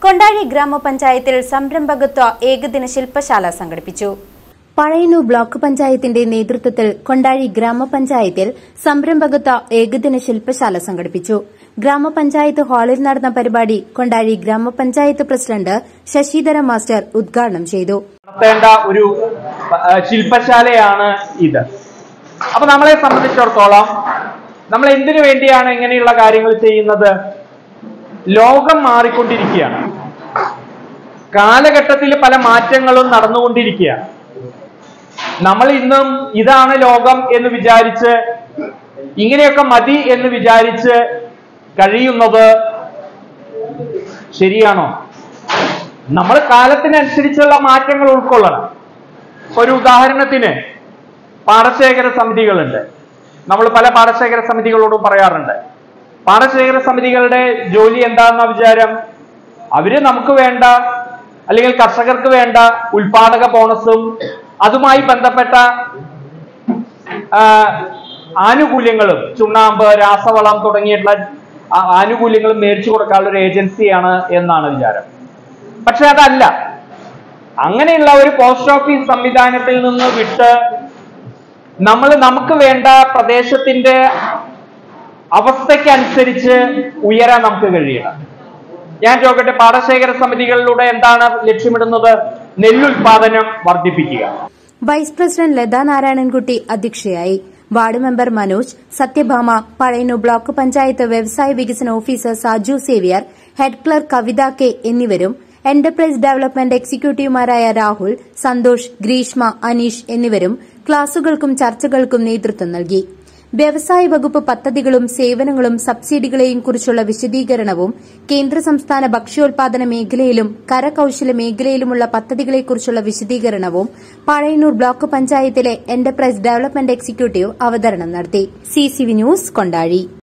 കൊണ്ടാഴി ഗ്രാമപഞ്ചായത്തിൽ സംരംഭകത്വ ഏകദിന ശില്പശാല സംഘടിപ്പിച്ചു പഴയന്നൂർ ബ്ലോക്ക് പഞ്ചായത്തിന്റെ നേതൃത്വത്തിൽ കൊണ്ടാഴി ഗ്രാമപഞ്ചായത്തിൽ സംരംഭകത്വ ഏകദിന ശില്പശാല സംഘടിപ്പിച്ചു ഗ്രാമപഞ്ചായത്ത് ഹാളിൽ നടന്ന പരിപാടി കൊണ്ടാഴി ഗ്രാമപഞ്ചായത്ത് പ്രസിഡന്റ് ശശിധര മാസ്റ്റർ ഉദ്ഘാടനം ചെയ്തു നടത്തേണ്ട ഒരു ആ, ശില്പശാലയാണ് ഇത് അപ്പൊ നമ്മളെ സംബന്ധിച്ചിടത്തോളം നമ്മൾ എന്തിനു വേണ്ടിയാണ് ഇങ്ങനെയുള്ള കാര്യങ്ങൾ ചെയ്യുന്നത് ലോകം മാറിക്കൊണ്ടിരിക്കുകയാണ് കാലഘട്ടത്തിൽ പല മാറ്റങ്ങളും നടന്നുകൊണ്ടിരിക്കുകയാണ് നമ്മൾ ഇന്നും ഇതാണ് ലോകം എന്ന് വിചാരിച്ച് ഇങ്ങനെയൊക്കെ മതി എന്ന് വിചാരിച്ച് കഴിയുന്നത് ശരിയാണോ നമ്മൾ കാലത്തിനനുസരിച്ചുള്ള മാറ്റങ്ങൾ ഉൾക്കൊള്ളണം ഒരു ഉദാഹരണത്തിന് പാടശേഖര സമിതികളുണ്ട് നമ്മൾ പല പാടശേഖര സമിതികളോടും പറയാറുണ്ട് പാടശേഖര സമിതികളുടെ ജോലി എന്താണെന്ന വിചാരം അവര് നമുക്ക് വേണ്ട അല്ലെങ്കിൽ കർഷകർക്ക് വേണ്ട ഉൽപാദക ബോണസും അതുമായി ബന്ധപ്പെട്ട ആ, ആനുകൂല്യങ്ങളും ചുണ്ണാമ്പ് രാസവളം തുടങ്ങിയിട്ടുള്ള ആ- ആനുകൂല്യങ്ങളും മേടിച്ചു കൊടുക്കാനുള്ള ഒരു ഏജൻസിയാണ് എന്നാണ് വിചാരം പക്ഷെ അതല്ല അങ്ങനെയുള്ള ഒരു പോസ്റ്റ് ഓഫീസ് സംവിധാനത്തിൽ നിന്ന് വിട്ട് നമ്മൾ നമുക്ക് വേണ്ട പ്രദേശത്തിന്റെ അവസ്ഥയ്ക്കനുസരിച്ച് ഉയരാൻ നമുക്ക് കഴിയണം ഞാൻ ചോദിക്കട്ടെ പാടശേഖര സമിതികളിലൂടെ എന്താണ് ലക്ഷ്യമിടുന്നത് നെല്ലുൽപാദനം വർദ്ധിപ്പിക്കുക വൈസ് പ്രസിഡന്റ് ലതാ നാരായണൻകുട്ടി അധ്യക്ഷയായി ward member Manoj Sathyabhama Pazhayannur block panchayat വ്യവസായ വികസന officer Saju Xavier head clerk Kavitha K എന്നിവരും എന്റർപ്രൈസ് ഡെവലപ്മെന്റ് എക്സിക്യൂട്ടീവുമാരായ രാഹുൽ സന്തോഷ് ഗ്രീഷ്മ അനീഷ് എന്നിവരും ക്ലാസുകൾക്കും ചർച്ചകൾക്കും നേതൃത്വം നൽകി വ്യവസായ വകുപ്പ് പദ്ധതികളും സേവനങ്ങളും സബ്സിഡികളെയും കുറിച്ചുള്ള വിശദീകരണവും കേന്ദ്ര സംസ്ഥാന ഭക്ഷ്യോൽപാദന മേഖലയിലും കരകൌശല മേഖലയിലുമുള്ള പദ്ധതികളെക്കുറിച്ചുള്ള വിശദീകരണവും പഴയന്നൂർ ബ്ലോക്ക് പഞ്ചായത്തിലെ എന്റർപ്രൈസ് ഡെവലപ്മെന്റ് എക്സിക്യൂട്ടീവ് അവതരണം നടത്തി സിസിവി ന്യൂസ് കൊണ്ടാഴി